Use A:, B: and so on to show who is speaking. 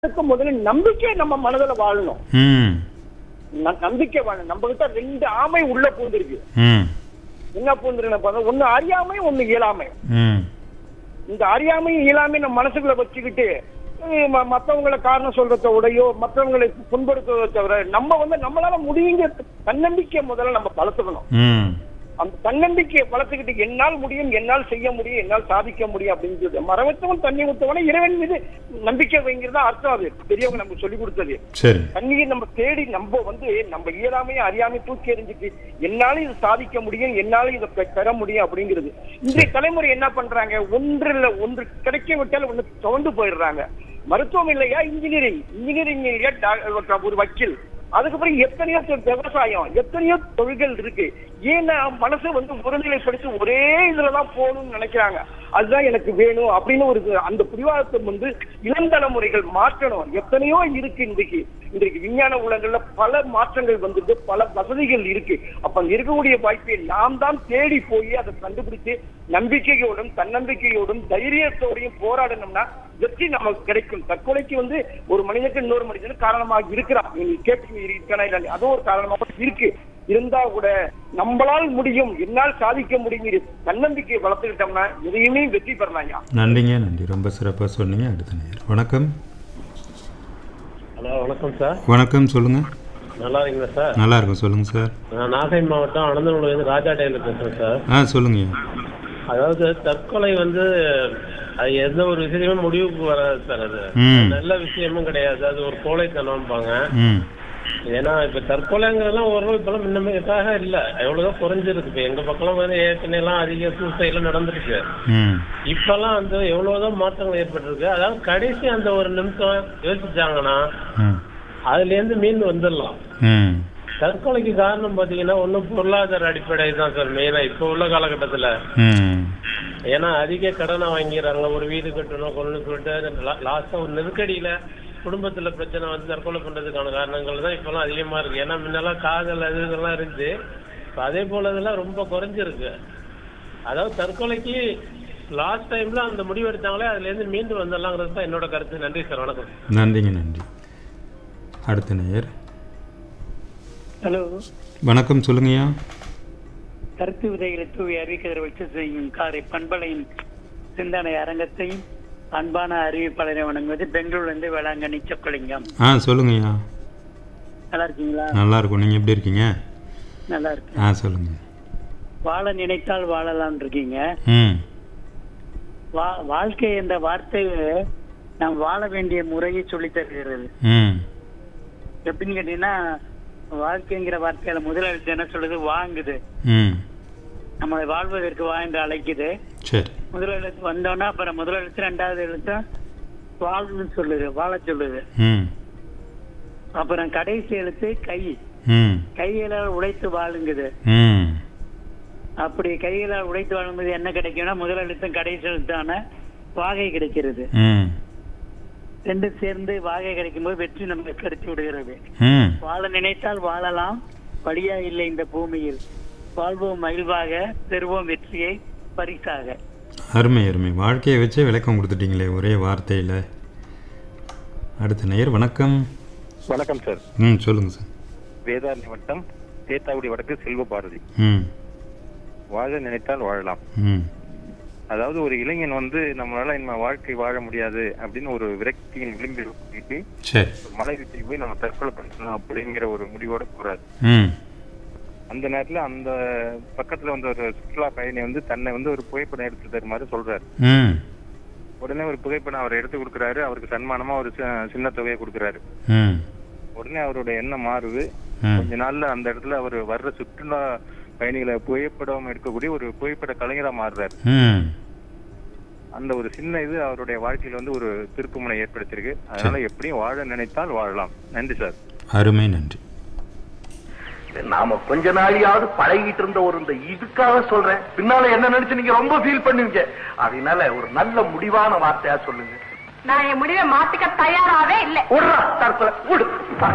A: அதுக்கு முதல்ல நம்பிக்கை நம்ம மனதுல வாழணும்
B: ம்
A: ந- நம்பிக்கை வாழணும் நம்ம கிட்ட ரெண்டு ஆமை உள்ள பூந்திருக்கு
B: ம்
A: என்ன பூந்துருக்கு பார்த்தா ஒண்ணு அறியாமை ஒண்ணு இயலாமை
B: ம்
A: இந்த அறியாமையும் இயலாமை நம்ம மனசுக்குள்ள வச்சுக்கிட்டு அஹ் ம- மத்தவங்கள காரணம் சொல்றத விடையோ மத்தவங்களை புண்படுத்துவதை தவிர நம்ம வந்து நம்மளால முடியுங்க தன்னம்பிக்கை முதல்ல நம்ம வளர்த்துக்கணும்
B: ம்
A: அந்த தன்னம்பிக்கையை வளர்த்துக்கிட்டு என்னால் முடியும் என்னால் செய்ய முடியும் என்னால் சாதிக்க முடியும் அப்படின்னு சொல்லி மரவத்தவன் தண்ணி ஊத்தவன இறைவன் மீது நம்பிக்கை வைங்கிறது அர்த்தம் அது பெரியவங்க நமக்கு சொல்லி கொடுத்தது
B: சரி
A: தண்ணியை நம்ம தேடி நம்ம வந்து நம்ம இயலாமையை அறியாமை தூக்கி எறிஞ்சிட்டு என்னால இது சாதிக்க முடியும் என்னால இதை பெ- பெற முடியும் அப்படிங்கிறது இன்றைய தலைமுறை என்ன பண்றாங்க ஒன்றுல ஒன்று கிடைக்க விட்டால் ஒண்ணு துவண்டு போயிடுறாங்க மருத்துவம் இல்லையா இன்ஜினியரிங் இன்ஜினியரிங் இல்லையா டா- ஒரு வக்கீல் அதுக்கப்புறம் எத்தனையோ தொ- விவசாயம் எத்தனையோ தொழில்கள் இருக்கு ஏன்னா மனசு வந்து ஒருநிலைப்படுத்தி ஒரே இதுலதான் போகணும்னு நினைக்கிறாங்க அதுதான் எனக்கு வேணும் அப்படின்னு ஒரு இது- அந்த பிடிவாதத்தை வந்து இளம் தலைமுறைகள் மாற்றணும் எத்தனையோ இருக்கு இன்றைக்கு இன்றைக்கு விஞ்ஞான உலகங்கள்ல பல மாற்றங்கள் வந்திருக்கு பல வசதிகள் இருக்கு அப்ப அங்க இருக்கக்கூடிய வாய்ப்பை நாம் தான் தேடி போய் அதை கண்டுபிடிச்சு நம்பிக்கையோடும் தன்னம்பிக்கையோடும் தைரியத்தோடையும் போராடணும்னா வெற்றி நமக்கு கிடைக்கும் தற்கொலைக்கு வந்து ஒரு மனிதனுக்கு இன்னொரு மனிதனுக்கு காரணமாக இருக்கிறான் நீங்க கேட்டு இருக்கானா இல்லை அதுவும் ஒரு காரணமாக இருக்கு இருந்தா கூட நம்மளால் முடியும் என்னால் சாதிக்க முடியும் தன்னம்பிக்கையை வளர்த்துக்கிட்டோம்னா எதையுமே வெற்றி பெறலாம்யா
B: நன்றிங்க நன்றி ரொம்ப சிறப்பாக சொன்னீங்க அடுத்த நேர் வணக்கம்
C: ஹலோ வணக்கம் சார்
B: வணக்கம் சொல்லுங்கள்
C: நல்லா இருக்கீங்களா சார்
B: நல்லா இருக்கும் சொல்லுங்கள் சார்
C: நான் நாகை மாவட்டம் அனந்தநல்லூர்லேருந்து ராஜா டெய்லர் பேசுகிறேன் சார்
B: ஆ சொல்லுங்க
C: அதாவது தற்கொலை வந்து அது எந்த ஒரு விஷயமும் முடிவுக்கு வராது சார் அது
B: ம்
C: நல்ல விஷயமும் கிடையாது அது ஒரு கோழைத்தனம்பாங்க
B: ம்
C: ஏன்னா இப்ப தற்கொலைங்கிறதெல்லாம் ஓரளவு இப்பெல்லாம் முன்னமைக்காக இல்ல எவ்வளவுதான் குறைஞ்சிருக்கு இப்ப எங்க பக்கம் வந்து ஏற்கனவே எல்லாம் அதிக சூசைட்லாம் நடந்துருக்கு
B: ம்
C: இப்பெல்லாம் வந்து எவ்வளவுதான் மாற்றங்கள் ஏற்பட்டிருக்கு அதாவது கடைசி அந்த ஒரு நிமிஷம் யோசிச்சாங்கன்னா
B: ம்
C: அதுல இருந்து மீண்டு வந்துடலாம்
B: ம்
C: தற்கொலைக்கு காரணம் பாத்தீங்கன்னா ஒன்றும் பொருளாதார அடிப்படை தான் சார் மெயினா இப்போ உள்ள காலகட்டத்துல
B: ம்
C: ஏன்னா அதிக கடனை வாங்கிடுறாங்க ஒரு வீடு கட்டணும் கொள்ளு சொல்லிட்டு லாஸ்டா ஒரு நெருக்கடியில குடும்பத்துல பிரச்சனை வந்து தற்கொலை பண்றதுக்கான காரணங்கள் தான் இப்பெல்லாம் அதிகமா இருக்கு ஏன்னா முன்னெல்லாம் காதல் அது இதெல்லாம் இருந்துச்சு இப்ப அதே போல இதெல்லாம் ரொம்ப குறைஞ்சிருக்கு அதாவது தற்கொலைக்கு லாஸ்ட் டைம்ல அந்த முடிவு எடுத்தாங்களே அதுல இருந்து மீண்டு வந்துடலாங்கிறது தான் என்னோட கருத்து நன்றி சார் வணக்கம்
B: நன்றிங்க நன்றி அடுத்த நேயர்
D: ஹலோ
B: வணக்கம் சொல்லுங்கய்யா
D: கருத்து விதைகளை தூவி அறிவிக்கிற வச்சு செய்யும் காரை பண்பலையின் சிந்தனை அரங்கத்தையும் அன்பான அறிவிப்பாளரை வணங்குவது பெங்களூர்லேருந்து வேளாங்கண்ணி சொக்கலிங்கம்
B: ஆ சொல்லுங்கய்யா
D: நல்லா இருக்கீங்களா
B: நல்லா இருக்கும் நீங்கள் எப்படி இருக்கீங்க
D: நல்லா இருக்கு
B: ஆ சொல்லுங்க
D: வாழ நினைத்தால் வாழலாம் இருக்கீங்க
B: ம்
D: வா வாழ்க்கை என்ற வார்த்தை நாம் வாழ வேண்டிய முறையை சொல்லித் தருகிறது
B: ம்
D: எப்படின்னு கேட்டீங்கன்னா வாழ்க்கைங்கிற வார்த்தையில முதல் எழுத்து என்ன சொல்லுது வாங்குது
B: ம்
D: நம்மளை வாழ்வதற்கு வா என்று அழைக்குது
B: சரி
D: முதல் எழுத்து வந்தோன்னா அப்புறம் முதல் எழுத்து ரெண்டாவது எழுத்து வாழ்வுன்னு சொல்லுது வாழ சொல்லுது
B: ம்
D: அப்புறம் கடைசி எழுத்து கை
B: ம்
D: கையில உழைத்து வாழுங்குது
B: ம்
D: அப்படி கையில உழைத்து வாழும்போது என்ன கிடைக்கும்னா முதல் எழுத்தும் கடைசி எழுத்தான வாகை கிடைக்கிறது
B: ம்
D: ரெண்டு சேர்ந்து வாகை கிடைக்கும் போது வெற்றி நமக்கு கிடைத்து விடுகிறது
B: ம்
D: வாழ நினைத்தால் வாழலாம் வழியா இல்லை இந்த பூமியில் வாழ்வோம் மகிழ்வாக பெறுவோம் வெற்றியை பரிசாக
B: அருமை அருமை வாழ்க்கையை வச்சே விளக்கம் கொடுத்துட்டீங்களே ஒரே வார்த்தையில் அடுத்த நேயர் வணக்கம்
E: வணக்கம் சார்
B: ம் சொல்லுங்கள் சார்
E: வேதாரண்ய வட்டம் தேத்தாக்குடி வடக்கு செல்வ பாரதி
B: ம்
E: வாழ நினைத்தால் வாழலாம்
B: ம்
E: அதாவது ஒரு இளைஞன் வந்து நம்மளால நம்ம வாழ்க்கை வாழ முடியாது அப்படின்னு ஒரு விரக்தியின் விளிம்பில் போயிட்டு
B: சரி
E: மலை வீட்டுக்கு போய் நம்ம தற்கொலை பண்ணணும் அப்படிங்கிற ஒரு முடிவோட போறாரு
B: ம்
E: அந்த நேரத்துல அந்த பக்கத்துல வந்து ஒரு சுற்றுலா பயணி வந்து தன்னை வந்து ஒரு புகைப்படம் எடுத்து தருமாறு சொல்றாரு
B: ம்
E: உடனே ஒரு புகைப்படம் அவர் எடுத்து கொடுக்குறாரு அவருக்கு சன்மானமா ஒரு சி- சின்ன தொகையை கொடுக்குறாரு
B: ம்
E: உடனே அவருடைய எண்ணம் மாறுது
B: ம்
E: கொஞ்ச நாள்ல அந்த இடத்துல அவர் வர்ற சுற்றுலா பயணிகளை புகைப்படம் எடுக்கக்கூடிய ஒரு புகைப்பட கலைஞரா மாறுறாரு
B: ம்
E: அந்த ஒரு சின்ன இது அவருடைய வாழ்க்கையில வந்து ஒரு திருப்புமுனை ஏற்படுத்தியிருக்கு அதனால எப்படியும் வாழ நினைத்தால் வாழலாம் நன்றி சார்
B: அருமை நன்றி
F: நாம கொஞ்ச நாளையாவது பழகிட்டு இருந்த ஒரு இந்த இதுக்காக சொல்றேன் பின்னால என்ன நினைச்சு நீங்க ரொம்ப ஃபீல் பண்ணுவீங்க அதனால ஒரு நல்ல முடிவான வார்த்தையா சொல்லுங்க
G: நான் என் முடிவை மாத்திக்க தயாராவே இல்லை
F: விடுறா தற்கொலை விடு